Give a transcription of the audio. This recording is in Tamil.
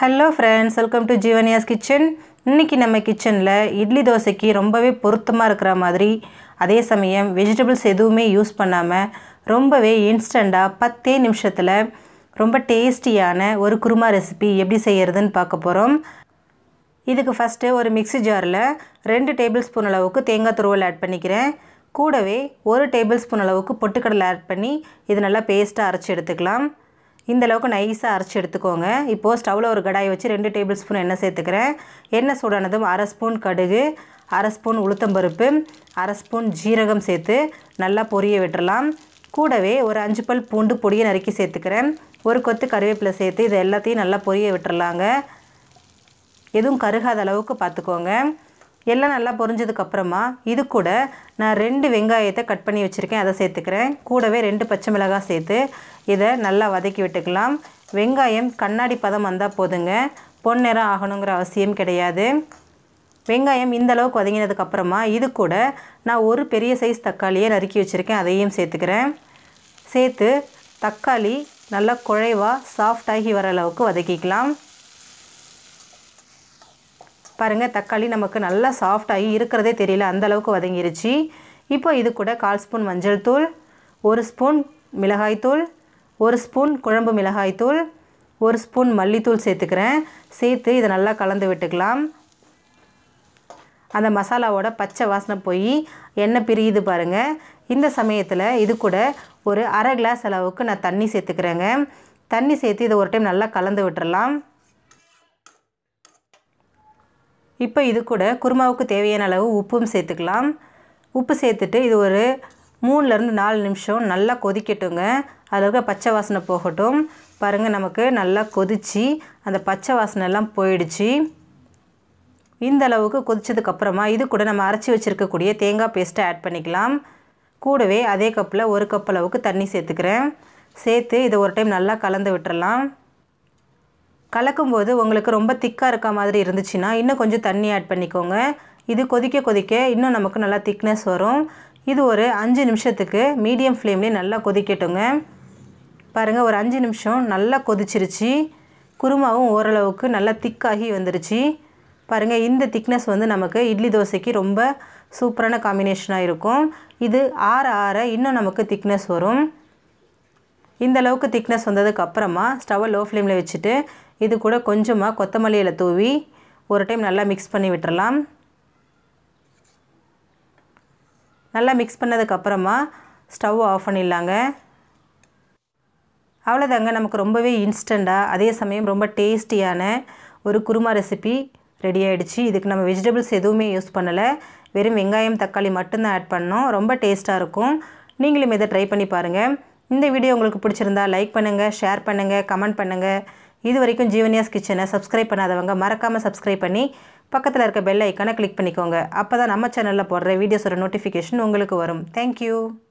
hello friends welcome to Jeevaniya's kitchen இன்றைக்கி நம்ம கிச்சனில் இட்லி தோசைக்கு ரொம்பவே பொருத்தமாக இருக்கிற மாதிரி அதே சமயம் வெஜிடபிள்ஸ் எதுவுமே யூஸ் பண்ணாமல் ரொம்பவே இன்ஸ்டண்ட்டாக பத்தே நிமிஷத்தில் ரொம்ப டேஸ்டியான ஒரு குருமா ரெசிபி எப்படி செய்கிறதுன்னு பார்க்க போகிறோம் இதுக்கு ஃபஸ்ட்டு ஒரு மிக்ஸி ஜாரில் ரெண்டு டேபிள் ஸ்பூன் அளவுக்கு தேங்காய் துருவல் ஆட் பண்ணிக்கிறேன் கூடவே ஒரு டேபிள் ஸ்பூன் அளவுக்கு பொட்டுக்கடலை ஆட் பண்ணி இது நல்லா பேஸ்ட்டாக அரைச்சி எடுத்துக்கலாம் இந்த அளவுக்கு நைஸாக அரைச்சி எடுத்துக்கோங்க இப்போது ஸ்டவ்வில் ஒரு கடாயை வச்சு ரெண்டு டேபிள் ஸ்பூன் எண்ணெய் சேர்த்துக்கிறேன் எண்ணெய் சூடானதும் அரை ஸ்பூன் கடுகு அரை ஸ்பூன் உளுத்தம்பருப்பு அரை ஸ்பூன் ஜீரகம் சேர்த்து நல்லா பொரிய விட்டுறலாம் கூடவே ஒரு அஞ்சு பல் பூண்டு பொடியை நறுக்கி சேர்த்துக்கிறேன் ஒரு கொத்து கருவேப்பிலை சேர்த்து இது எல்லாத்தையும் நல்லா பொரிய விட்டுறலாங்க எதுவும் கருகாத அளவுக்கு பார்த்துக்கோங்க எல்லாம் நல்லா பொரிஞ்சதுக்கப்புறமா இது கூட நான் ரெண்டு வெங்காயத்தை கட் பண்ணி வச்சுருக்கேன் அதை சேர்த்துக்கிறேன் கூடவே ரெண்டு பச்சை மிளகாய் சேர்த்து இதை நல்லா வதக்கி விட்டுக்கலாம் வெங்காயம் கண்ணாடி பதம் வந்தால் போதுங்க பொன்னிறம் ஆகணுங்கிற அவசியம் கிடையாது வெங்காயம் இந்த அளவுக்கு வதங்கினதுக்கப்புறமா இது கூட நான் ஒரு பெரிய சைஸ் தக்காளியை நறுக்கி வச்சுருக்கேன் அதையும் சேர்த்துக்கிறேன் சேர்த்து தக்காளி நல்லா குழைவாக சாஃப்டாகி வர அளவுக்கு வதக்கிக்கலாம் பாருங்கள் தக்காளி நமக்கு நல்லா சாஃப்டாகி இருக்கிறதே தெரியல அந்த அளவுக்கு வதங்கிருச்சு இப்போ இது கூட கால் ஸ்பூன் மஞ்சள் தூள் ஒரு ஸ்பூன் மிளகாய்த்தூள் ஒரு ஸ்பூன் குழம்பு மிளகாய்த்தூள் ஒரு ஸ்பூன் மல்லித்தூள் சேர்த்துக்கிறேன் சேர்த்து இதை நல்லா கலந்து விட்டுக்கலாம் அந்த மசாலாவோட பச்சை வாசனை போய் எண்ணெய் பிரியுது பாருங்கள் இந்த சமயத்தில் இது கூட ஒரு அரை கிளாஸ் அளவுக்கு நான் தண்ணி சேர்த்துக்கிறேங்க தண்ணி சேர்த்து இதை ஒரு டைம் நல்லா கலந்து விட்டுறலாம் இப்போ இது கூட குருமாவுக்கு தேவையான அளவு உப்பும் சேர்த்துக்கலாம் உப்பு சேர்த்துட்டு இது ஒரு மூணுலேருந்து நாலு நிமிஷம் நல்லா கொதிக்கட்டுங்க அதில் இருக்க பச்சை வாசனை போகட்டும் பாருங்கள் நமக்கு நல்லா கொதித்து அந்த பச்சை வாசனை எல்லாம் போயிடுச்சு இந்த அளவுக்கு கொதிச்சதுக்கப்புறமா இது கூட நம்ம அரைச்சி வச்சுருக்கக்கூடிய தேங்காய் பேஸ்ட்டை ஆட் பண்ணிக்கலாம் கூடவே அதே கப்பில் ஒரு கப் அளவுக்கு தண்ணி சேர்த்துக்கிறேன் சேர்த்து இதை ஒரு டைம் நல்லா கலந்து விட்டுறலாம் கலக்கும்போது உங்களுக்கு ரொம்ப திக்காக இருக்க மாதிரி இருந்துச்சுன்னா இன்னும் கொஞ்சம் தண்ணி ஆட் பண்ணிக்கோங்க இது கொதிக்க கொதிக்க இன்னும் நமக்கு நல்லா திக்னஸ் வரும் இது ஒரு அஞ்சு நிமிஷத்துக்கு மீடியம் ஃப்ளேம்லேயே நல்லா கொதிக்கட்டுங்க பாருங்கள் ஒரு அஞ்சு நிமிஷம் நல்லா கொதிச்சிருச்சு குருமாவும் ஓரளவுக்கு நல்லா திக்காகி வந்துருச்சு பாருங்கள் இந்த திக்னஸ் வந்து நமக்கு இட்லி தோசைக்கு ரொம்ப சூப்பரான காம்பினேஷனாக இருக்கும் இது ஆற ஆற இன்னும் நமக்கு திக்னஸ் வரும் இந்த அளவுக்கு திக்னஸ் வந்ததுக்கு அப்புறமா ஸ்டவ்வை லோ ஃப்ளேமில் வச்சுட்டு இது கூட கொஞ்சமாக கொத்தமல்லி இலை தூவி ஒரு டைம் நல்லா மிக்ஸ் பண்ணி விட்டுறலாம் நல்லா மிக்ஸ் பண்ணதுக்கப்புறமா ஸ்டவ் ஆஃப் பண்ணிடலாங்க அவ்வளோதாங்க நமக்கு ரொம்பவே இன்ஸ்டண்ட்டாக அதே சமயம் ரொம்ப டேஸ்டியான ஒரு குருமா ரெசிபி ரெடி ஆகிடுச்சு இதுக்கு நம்ம வெஜிடபிள்ஸ் எதுவுமே யூஸ் பண்ணலை வெறும் வெங்காயம் தக்காளி மட்டும்தான் ஆட் பண்ணோம் ரொம்ப டேஸ்ட்டாக இருக்கும் நீங்களும் இதை ட்ரை பண்ணி பாருங்கள் இந்த வீடியோ உங்களுக்கு பிடிச்சிருந்தா லைக் பண்ணுங்கள் ஷேர் பண்ணுங்கள் கமெண்ட் பண்ணுங்கள் இது வரைக்கும் ஜீவனியாஸ் கிச்சனை சப்ஸ்கிரைப் பண்ணாதவங்க மறக்காமல் சப்ஸ்கிரைப் பண்ணி பக்கத்தில் இருக்க பெல் ஐக்கானை கிளிக் பண்ணிக்கோங்க அப்போ தான் நம்ம சேனலில் போடுற வீடியோஸோட நோட்டிஃபிகேஷன் உங்களுக்கு வரும் தேங்க்யூ